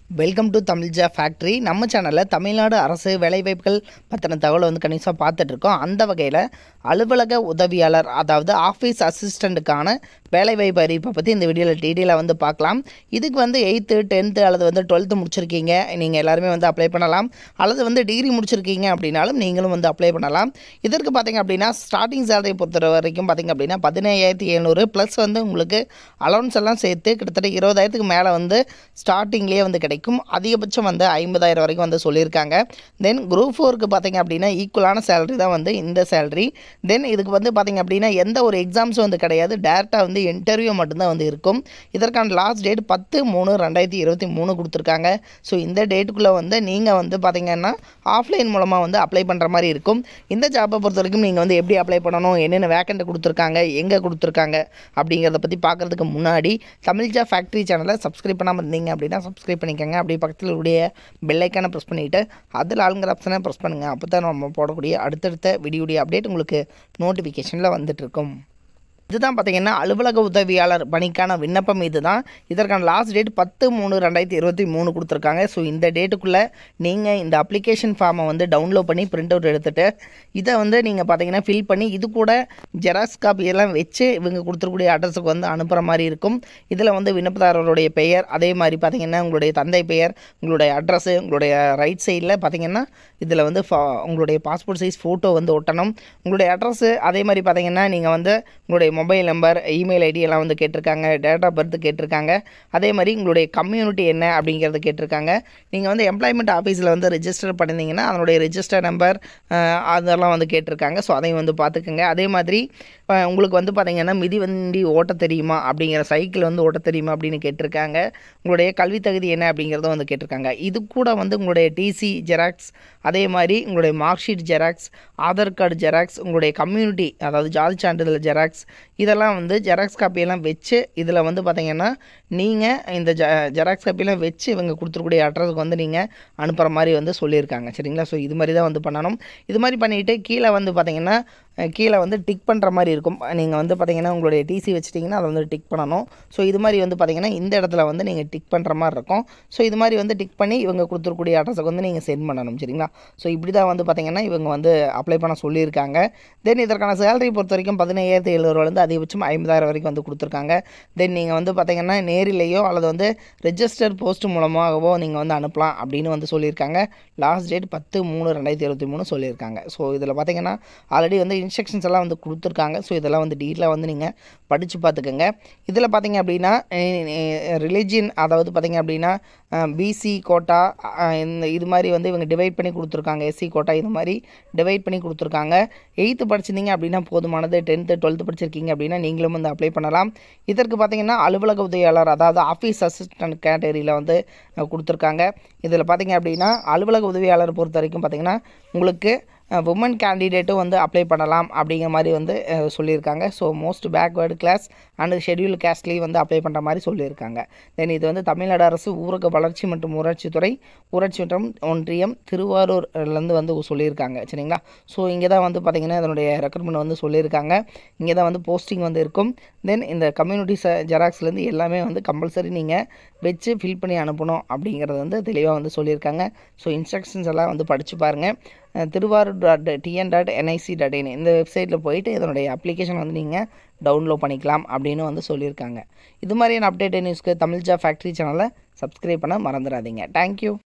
welcome to தமிழ்ஜா factory நம்ம சேனலில் தமிழ்நாடு அரசு வேலைவாய்ப்புகள் பற்றின தகவலை வந்து கணிசமாக பார்த்துட்டு இருக்கோம் அந்த வகையில் அலுவலக உதவியாளர் அதாவது ஆஃபீஸ் அசிஸ்டண்ட்டுக்கான வேலைவாய்ப்பு அறிவிப்பை பற்றி இந்த வீடியோவில் டீட்டெயிலாக வந்து பார்க்கலாம் இதுக்கு வந்து எயித்து டென்த்து அல்லது வந்து டுவெல்த்து முடிச்சிருக்கீங்க நீங்கள் எல்லாருமே வந்து அப்ளை பண்ணலாம் அல்லது வந்து டிகிரி முடிச்சிருக்கீங்க அப்படின்னாலும் நீங்களும் வந்து அப்ளை பண்ணலாம் இதற்கு பார்த்தீங்க அப்படின்னா ஸ்டார்டிங் சேலரி பொறுத்த வரைக்கும் பார்த்தீங்க அப்படின்னா பதினேழாயிரத்தி எழுநூறு ப்ளஸ் வந்து உங்களுக்கு அலௌன்ஸ் எல்லாம் சேர்த்து கிட்டத்தட்ட இருபதாயிரத்துக்கு மேலே வந்து ஸ்டார்டிங்லேயே வந்து கிடைக்கும் அதிகபட்சம் வந்து ஐம்பதாயிரம் வரைக்கும் வந்து சொல்லியிருக்காங்க தென் குரூப் ஃபோருக்கு பார்த்தீங்க அப்படின்னா ஈக்குவலான சேலரி தான் வந்து இந்த சேலரி தென் இதுக்கு வந்து பார்த்தீங்க அப்படின்னா எந்த ஒரு எக்ஸாம்ஸும் வந்து கிடையாது டேரெக்டாக வந்து இன்டர்வியூ மட்டும்தான் வந்து இருக்கும் இதற்கான லாஸ்ட் டேட் பத்து மூணு ரெண்டாயிரத்தி இருபத்தி மூணு கொடுத்துருக்காங்க ஸோ இந்த டேட்டுக்குள்ளே வந்து நீங்கள் வந்து பார்த்தீங்கன்னா ஆஃப்லைன் மூலமாக வந்து அப்ளை பண்ணுற மாதிரி இருக்கும் இந்த ஜாப்பை பொறுத்த வரைக்கும் நீங்கள் வந்து எப்படி அப்ளை பண்ணணும் என்னென்ன வேக்கண்ட் கொடுத்துருக்காங்க எங்கே கொடுத்துருக்காங்க அப்படிங்கிறத பற்றி பார்க்குறதுக்கு முன்னாடி தமிழ்ஜா ஃபேக்ட்ரி சேனலை சப்ஸ்கிரைப் பண்ணாமல் இருந்தீங்க அப்படின்னா சப்ஸ்கிரைப் பண்ணிக்கோங்க அப்படி பக்கத்தில் உடைய பெல்லைக்கானை ப்ரெஸ் பண்ணிவிட்டு அதில் ஆளுங்கிற ஆப்ஷனை ப்ரெஸ் பண்ணுங்கள் அப்போ தான் நம்ம போடக்கூடிய அடுத்தடுத்த வீடியோடைய அப்டேட் உங்களுக்கு நோட்டிஃபிகேஷனில் வந்துட்டு இருக்கும் இதுதான் பார்த்தீங்கன்னா அலுவலக உதவியாளர் பணிக்கான விண்ணப்பம் இதுதான் இதற்கான லாஸ்ட் டேட் பத்து மூணு ரெண்டாயிரத்தி இருபத்தி மூணு கொடுத்துருக்காங்க ஸோ இந்த டேட்டுக்குள்ளே நீங்கள் இந்த அப்ளிகேஷன் ஃபார்மை வந்து டவுன்லோட் பண்ணி பிரிண்ட் அவுட் எடுத்துகிட்டு இதை வந்து நீங்கள் பார்த்தீங்கன்னா ஃபில் பண்ணி இது கூட ஜெராக்ஸ் காப்பி எல்லாம் வச்சு இவங்க கொடுத்துருக்கூடிய அட்ரஸுக்கு வந்து அனுப்புகிற மாதிரி இருக்கும் இதில் வந்து விண்ணப்பதாரருடைய பெயர் அதே மாதிரி பார்த்தீங்கன்னா உங்களுடைய தந்தை பெயர் உங்களுடைய அட்ரஸு உங்களுடைய ரைட் சைடில் பார்த்தீங்கன்னா இதில் வந்து ஃபா உங்களுடைய பாஸ்போர்ட் சைஸ் ஃபோட்டோ வந்து ஒட்டணும் உங்களுடைய அட்ரஸு அதே மாதிரி பார்த்தீங்கன்னா நீங்கள் வந்து உங்களுடைய மொபைல் நம்பர் இமெயில் ஐடி எல்லாம் வந்து கேட்டிருக்காங்க டேட் ஆஃப் பர்த் கேட்டிருக்காங்க அதே மாதிரி உங்களுடைய கம்யூனிட்டி என்ன அப்படிங்கிறத கேட்டிருக்காங்க நீங்கள் வந்து எம்ப்ளாய்மெண்ட் ஆஃபீஸில் வந்து ரெஜிஸ்டர் பண்ணியிருந்தீங்கன்னா அதனுடைய ரெஜிஸ்டர் நம்பர் அதெல்லாம் வந்து கேட்டிருக்காங்க ஸோ அதையும் வந்து பார்த்துக்குங்க அதே மாதிரி அஹ், உங்களுக்கு வந்து பார்த்தீங்கன்னா மிதிவண்டி ஓட்ட தெரியுமா அப்படிங்கிற சைக்கிள் வந்து ஓட்ட தெரியுமா அப்படின்னு கேட்டிருக்காங்க உங்களுடைய கல்வி தகுதி என்ன அப்படிங்கிறதும் வந்து கேட்டிருக்காங்க இது கூட வந்து உங்களுடைய டிசி ஜெராக்ஸ் அதே மாதிரி உங்களுடைய mark sheet xerox Aadhaar card xerox உங்களுடைய கம்யூனிட்டி அதாவது ஜாதி சான்றிதழ் ஜெராக்ஸ் இதெல்லாம் வந்து ஜெராக்ஸ் காப்பியெல்லாம் வச்சு இதில் வந்து பார்த்தீங்கன்னா நீங்கள் இந்த ஜ ஜெராக்ஸ் காப்பியெல்லாம் வச்சு இவங்க கொடுத்துருக்கூடிய அட்ரஸுக்கு வந்து நீங்கள் அனுப்புகிற மாதிரி வந்து சொல்லியிருக்காங்க சரிங்களா ஸோ இது மாதிரி தான் வந்து பண்ணணும் இது மாதிரி பண்ணிவிட்டு கீழே வந்து பார்த்தீங்கன்னா அஹ், கீழே வந்து டிக் பண்ணுற மாதிரி இருக்கும் நீங்கள் வந்து பார்த்தீங்கன்னா உங்களுடைய டிசி வச்சிட்டிங்கன்னா அதை வந்து டிக் பண்ணணும் ஸோ இது மாதிரி வந்து பார்த்தீங்கன்னா இந்த இடத்துல வந்து நீங்கள் டிக் பண்ணுற மாதிரி இருக்கும் ஸோ இது மாதிரி வந்து டிக் பண்ணி இவங்க கொடுத்துருக்கூடிய அட்ரஸுக்கு வந்து நீங்கள் சென்ட் பண்ணணும் சரிங்களா ஸோ இப்படி தான் வந்து பார்த்தீங்கன்னா இவங்க வந்து அப்ளை பண்ண சொல்லியிருக்காங்க தென் இதற்கான சேலரி பொறுத்த வரைக்கும் பதினையாயிரத்தி எழுநூறுலேருந்து அதிகபட்சம் ஐம்பதாயிரம் வரைக்கும் வந்து கொடுத்துருக்காங்க தென் நீங்கள் வந்து பார்த்தீங்கன்னா நேரிலேயோ அல்லது வந்து ரெஜிஸ்டர் போஸ்ட் மூலமாகவோ நீங்கள் வந்து அனுப்பலாம் அப்படின்னு வந்து சொல்லியிருக்காங்க லாஸ்ட் டேட் பத்து மூணு ரெண்டாயிரத்தி இருபத்தி மூணு சொல்லியிருக்காங்க ஸோ இதில் பார்த்தீங்கன்னா ஆல்ரெடி வந்து இன்ஸ்ட்ரக்ஷன்ஸ் எல்லாம் வந்து கொடுத்துருக்காங்க ஸோ இதெல்லாம் வந்து டீட்டெயிலாக வந்து நீங்கள் படித்து பார்த்துக்கோங்க இதில் பார்த்தீங்க அப்படின்னா ரிலிஜியன் அதாவது பார்த்தீங்க அப்படின்னா பிசி கோட்டா அஹ், இந்த இது மாதிரி வந்து இவங்க டிவைட் பண்ணி கொடுத்துருக்காங்க எஸ்சி கோட்டா இது மாதிரி டிவைட் பண்ணி கொடுத்துருக்காங்க எயித்து படிச்சிருந்தீங்க அப்படின்னா போதுமானது டென்த்து டுவெல்த்து படிச்சிருக்கீங்க அப்படின்னா நீங்களும் வந்து அப்ளை பண்ணலாம் இதற்கு பார்த்தீங்கன்னா அலுவலக உதவியாளர் அதாவது ஆஃபீஸ் அசிஸ்டன்ட் கேட்டகரியில் வந்து அஹ், கொடுத்துருக்காங்க இதில் பார்த்தீங்க அப்படின்னா அலுவலக உதவியாளர் பொறுத்த வரைக்கும் பார்த்தீங்கன்னா உங்களுக்கு உமன் கேண்டிடேட்டும் வந்து அப்ளை பண்ணலாம் அப்படிங்கிற மாதிரி வந்து அஹ், சொல்லியிருக்காங்க so most backward class and schedule கேஸ்ட்லேயும் வந்து அப்ளை பண்ணுற மாதிரி சொல்லியிருக்காங்க தென் இது வந்து தமிழ்நாடு அரசு ஊரக வளர்ச்சி மற்றும் ஊராட்சித்துறை ஊராட்சி மற்றும் ஒன்றியம் திருவாரூர்லேருந்து வந்து சொல்லியிருக்காங்க சரிங்களா ஸோ இங்கே தான் வந்து பார்த்திங்கன்னா இதனுடைய ரெக்ரூட்மெண்ட் வந்து சொல்லியிருக்காங்க இங்கே தான் வந்து போஸ்டிங் வந்து இருக்கும் தென் இந்த கம்யூனிட்டி ச ஜெராக்ஸ்லேருந்து எல்லாமே வந்து கம்பல்சரி நீங்கள் வச்சு ஃபில் பண்ணி அனுப்பணும் அப்படிங்கிறது வந்து தெளிவாக வந்து சொல்லியிருக்காங்க ஸோ இன்ஸ்ட்ரக்ஷன்ஸ் எல்லாம் வந்து படித்து பாருங்கள் அஹ் Tiruvarur dot TN dot NIC dot in இந்த வெப்சைட்டில் போயிட்டு இதனுடைய அப்ளிகேஷன் வந்து நீங்கள் டவுன்லோட் பண்ணிக்கலாம் அப்படின்னு வந்து சொல்லியிருக்காங்க இது மாதிரியான அப்டேட் நியூஸ்க்கு தமிழ்ஜா ஃபேக்ட்ரி சேனலை சப்ஸ்கிரைப் பண்ண மறந்துடாதீங்க தேங்க்யூ